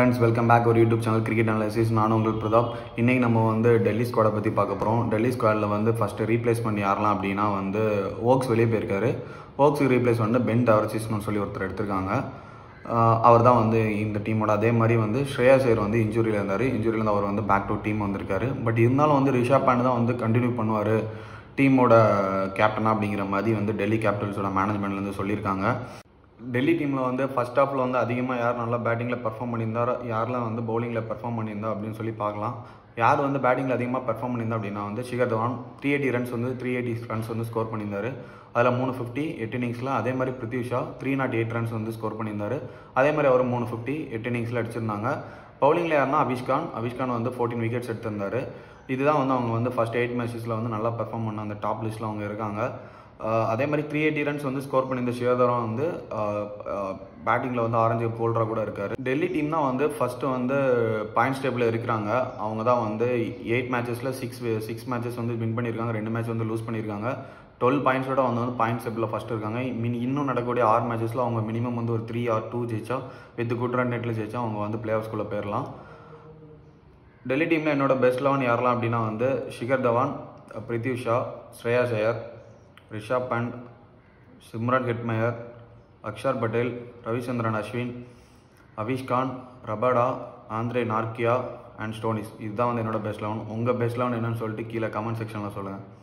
friends welcome back ஒரு YouTube channel cricket analysis நானும் உங்கள் பிரதாப் இன்றைக்கி நம்ம வந்து டெல்லி ஸ்குவாடை பற்றி பார்க்க போகிறோம் டெல்லி ஸ்குவாடில் வந்து ஃபஸ்ட்டு ரீப்ளேஸ்மெண்ட் யாரெல்லாம் அப்படின்னா வந்து ஓக்ஸ் வெளியே போயிருக்காரு ஓக்ஸுக்கு ரீப்ளேஸ் வந்து பென் டவர்சிஸ்னு சொல்லி ஒருத்தர் எடுத்திருக்காங்க அவர் தான் வந்து இந்த டீமோட அதே மாதிரி வந்து ஸ்ரேயா சேர் வந்து இன்ஜுரியில் இருந்தார் இன்ஜுரியிலேருந்து அவர் வந்து பேக் டு டீம் வந்திருக்காரு பட் இருந்தாலும் வந்து ரிஷாப் பாண்ட் தான் வந்து கண்டினியூ பண்ணுவார் டீமோட கேப்டனா அப்படிங்கிற மாதிரி வந்து டெல்லி கேபிட்டல்ஸோட மேனேஜ்மெண்ட்லேருந்து சொல்லியிருக்காங்க டெல்லி டீமில் வந்து ஃபஸ்ட் ஹாஃபில் வந்து அதிகமாக யார் நல்லா பேட்டிங்கில் பெர்ஃபார்ம் பண்ணியிருந்தாரோ யாரெல்லாம் வந்து பவுலிங்கில் பெர்ஃபார்ம் பண்ணியிருந்தா அப்படின்னு சொல்லி பார்க்கலாம் யார் வந்து பேட்டிங்கில் அதிகமாக பெர்ஃபார்ம் பண்ணியிருந்தா அப்படின்னா வந்து Shikhar Dhawan three eighty runs வந்து த்ரீ எயிட்டி ரன்ஸ் வந்து ஸ்கோர் பண்ணியிருந்தாரு அதில் மூணு ஃபிஃப்டி எட்டு இன்னிங்ஸில் அதே மாதிரி Prithvi Shaw three not eight runs வந்து ஸ்கோர் பண்ணியிருந்தாரு அதே மாதிரி அவர் மூணு ஃபிஃப்டி எட்டு இன்னிங்ஸில் அடிச்சிருந்தாங்க பவுலிங்கில் யாருன்னா அபிஷ்கான் அபிஷ்கான் வந்து ஃபோர்டீன் விக்கெட்ஸ் எடுத்திருந்தாரு இதுதான் வந்து அவங்க வந்து ஃபஸ்ட் எயிட் மேட்சஸில் வந்து நல்லா பெர்ஃபார்ம் பண்ண அந்த டாப் லிஸ்ட்டில் அவங்க இருக்காங்க அதே மாதிரி த்ரீ எயிட்டி ரன்ஸ் வந்து ஸ்கோர் பண்ணியிருந்த சிவதரம் வந்து பேட்டிங்கில் வந்து ஆரஞ்சு போல்டராக கூட இருக்கார் டெல்லி டீம் தான் வந்து ஃபஸ்ட்டு வந்து பாயிண்ட்ஸ் டேபிளில் இருக்கிறாங்க அவங்க தான் வந்து எயிட் மேட்சஸில் சிக்ஸ் சிக்ஸ் மேட்சஸ் வந்து வின் பண்ணியிருக்காங்க ரெண்டு மேட்ச் வந்து லூஸ் பண்ணியிருக்காங்க டுவெல் பாயிண்ட்ஸோட அவங்க வந்து பாயிண்ட்ஸ் டேபிளில் ஃபஸ்ட் இருக்காங்க மினி இன்னும் நடக்கக்கூடிய ஆறு மேட்சஸில் அவங்க மினிமம் வந்து ஒரு த்ரீ ஆர் டூ ஜெயிச்சா வித் குட் ரன் நெட்டில் ஜெயிச்சா அவங்க வந்து பிளே ஆஃப்ஸ்குள்ளே போயிடலாம் டெல்லி டீமில் என்னோட பெஸ்ட் லெவன் யாரெல்லாம் அப்படின்னா வந்து Shikhar Dhawan Prithvi Shaw Shreyas Iyer Rishabh Pant Shimron Hetmyer Axar Patel Ravichandran Ashwin Avesh Khan Rabada ஆந்திரே நார்கியா அண்ட் ஸ்டோனிஸ் இதுதான் வந்து என்னோட பெஸ்ட் லெவன் உங்கள் பெஸ்ட் லெவன் என்னன்னு சொல்லிட்டு கீழே கமெண்ட் செக்ஷனில் சொல்லுங்கள்